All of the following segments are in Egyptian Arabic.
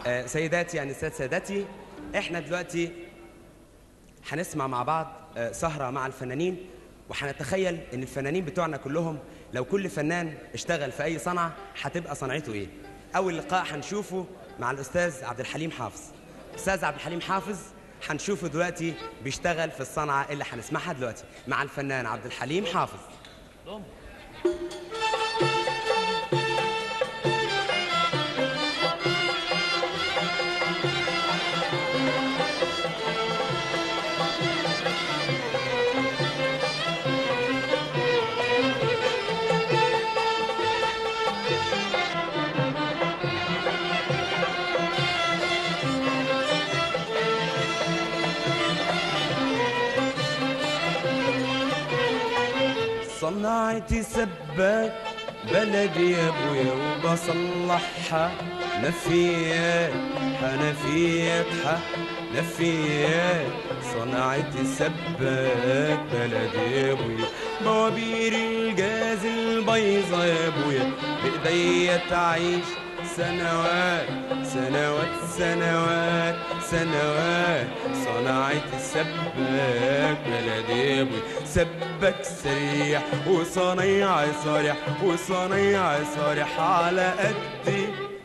آه، سيداتي انسات سادتي احنا دلوقتي هنسمع مع بعض آه، سهرة مع الفنانين وهنتخيل ان الفنانين بتوعنا كلهم لو كل فنان اشتغل في اي صنعة هتبقى صنعته ايه اول لقاء هنشوفه مع الاستاذ عبد الحليم حافظ استاذ عبد الحليم حافظ هنشوفه دلوقتي بيشتغل في الصنعة اللي هنسمعها دلوقتي مع الفنان عبد الحليم حافظ صنعتي سباك بلدي يا ابويا وبصلحها نفيات حنفيات حنفيات صنعتي سباك بلدي يا ابويا بوابير الجاز البيضة يا ابويا بايديا تعيش سنوات سنوات سنوات سنوات صنعت السباك بلدي ابوي سبك سريع وصنيع صريح وصنيع صريح على قدي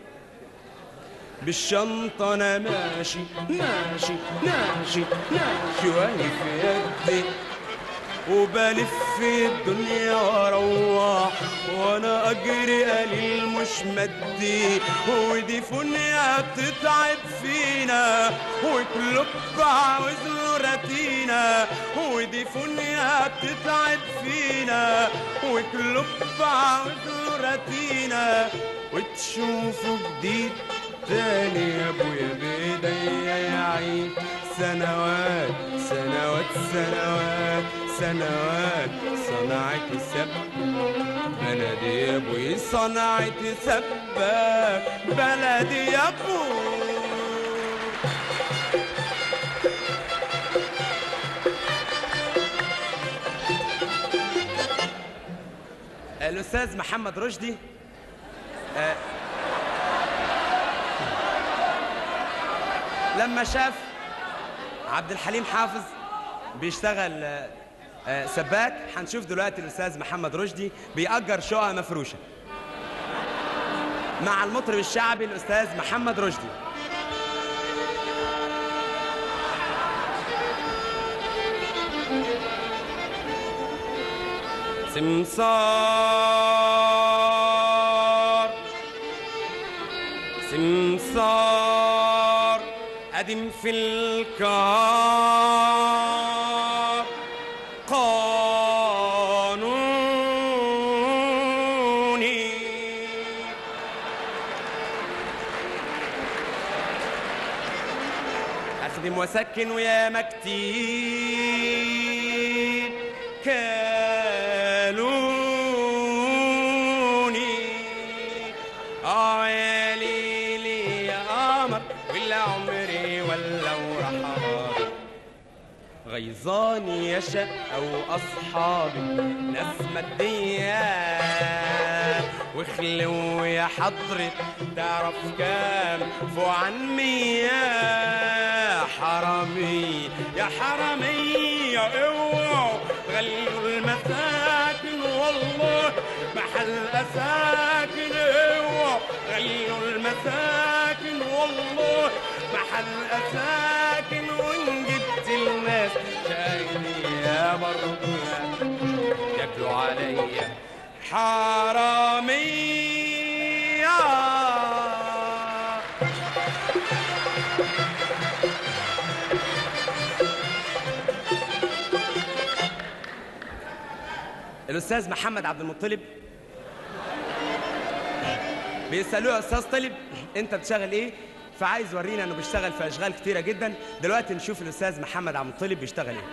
بالشنطة أنا ماشي ماشي ماشي ماشي واقف يدي وبلف الدنيا واروح وانا اجري قليل مش مدي ودي فنيا بتتعب فينا وكلوب عاوز له رتينا ودي فنيا بتتعب فينا وكلوب عاوز له رتينا وتشوفوا جديد تاني يا ابويا بايديا يعيد سنوات سنوات سنوات سنوات صنعت سب بلدي يا ابوي صنعت سباك بلدي يا ابوي الاستاذ محمد رشدي آه، لما شاف عبد الحليم حافظ بيشتغل آه، آه، سباك هنشوف دلوقتي الاستاذ محمد رشدي بيأجر شقة مفروشة مع المطرب الشعبي الاستاذ محمد رشدي سمسار سمسار قدم في الكار قانوني أخدم وسكن ويا مكتير كالوني اه يا ليلي يا قمر ولا عمري ولا ورحمة غيظاني يا شقة وأصحابي ناس مادية وخلو يا حضرة تعرف كام فوق عن مية حرامي يا حرامي يا اوعوا غلوا المساكن والله محل أساكن اوعوا غلوا المساكن والله محل أساكن وإن جبت الناس شايلية برضه ياكلوا عليا حرامية الاستاذ محمد عبد المطلب بيسالوه يا استاذ طلب انت بتشتغل ايه فعايز يورينا انه بيشتغل في اشغال كتيره جدا دلوقتي نشوف الاستاذ محمد عبد المطلب بيشتغل ايه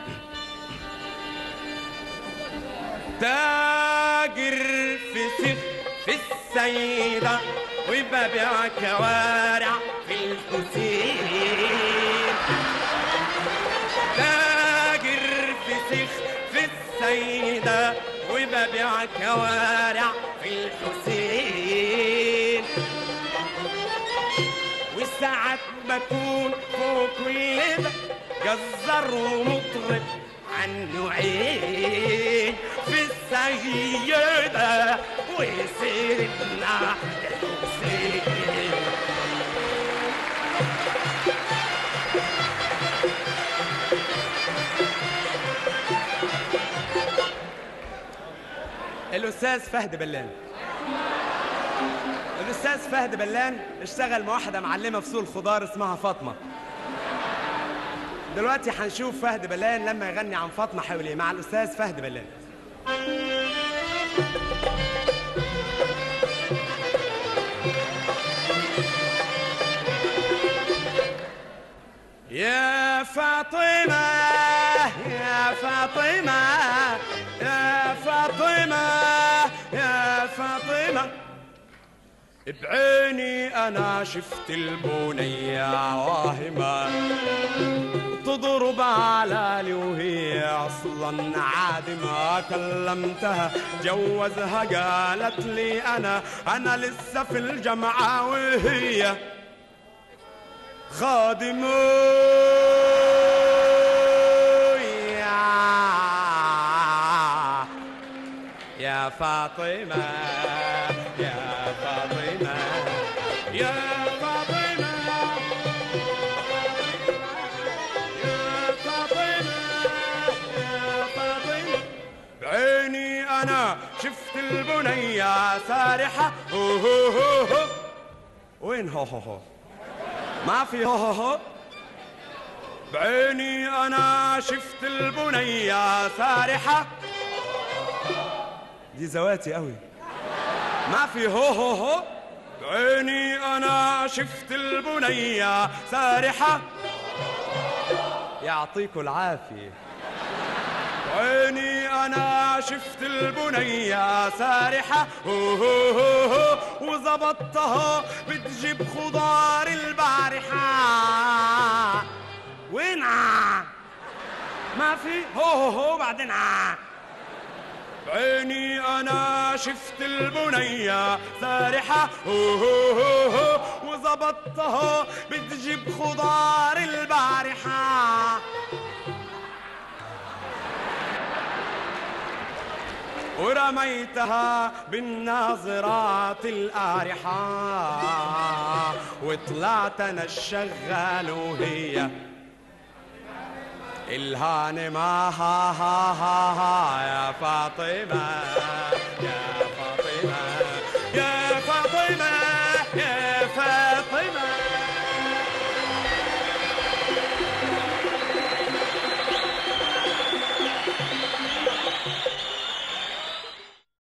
تاجر في سيخ في السيدة وببيع كوارع في الحسين تاجر في سيخ في السيدة وببيع كوارع في الحسين ساعات بكون فوق كل ده جزر ومطرب عنه عين في السيدة وسيدنا الحسين الأستاذ فهد بلان الأستاذ فهد بلان اشتغل مع واحدة معلمة في سوق الخضار اسمها فاطمة دلوقتي هنشوف فهد بلان لما يغني عن فاطمة حول ايه مع الأستاذ فهد بلان يا فاطمة يا فاطمة يا فاطمة يا فاطمة بعيني أنا شفت البنية واهمة تضرب على وهي أصلا عادمة كلمتها جوزها قالت لي أنا أنا لسه في الجامعة وهي خادمة يا يا فاطمة يا فاطمة يا فاطمة يا فاطمة يا فاطمة بعيني أنا شفت البنية سارحة هو هو هو هو وين هو هو هو ما في هو هو هو بعيني أنا شفت البنية سارحة دي زواتي قوي ما في هو هو هو بعيني أنا شفت البنية سارحة يعطيكوا العافية عيني أنا شفت البنية سارحة هو هو هو هو وزبطتها بتجيب خضار البارحة وين ع- ما في هو هو هو بعدين ع- بعيني أنا شفت البنية سارحة هو هو هو هو وزبطتها بتجيب خضار البارحة ورميتها بالناظرات الآرحة وطلعت أنا الشغال وهي الهانمة ها ها ها ها يا فاطمة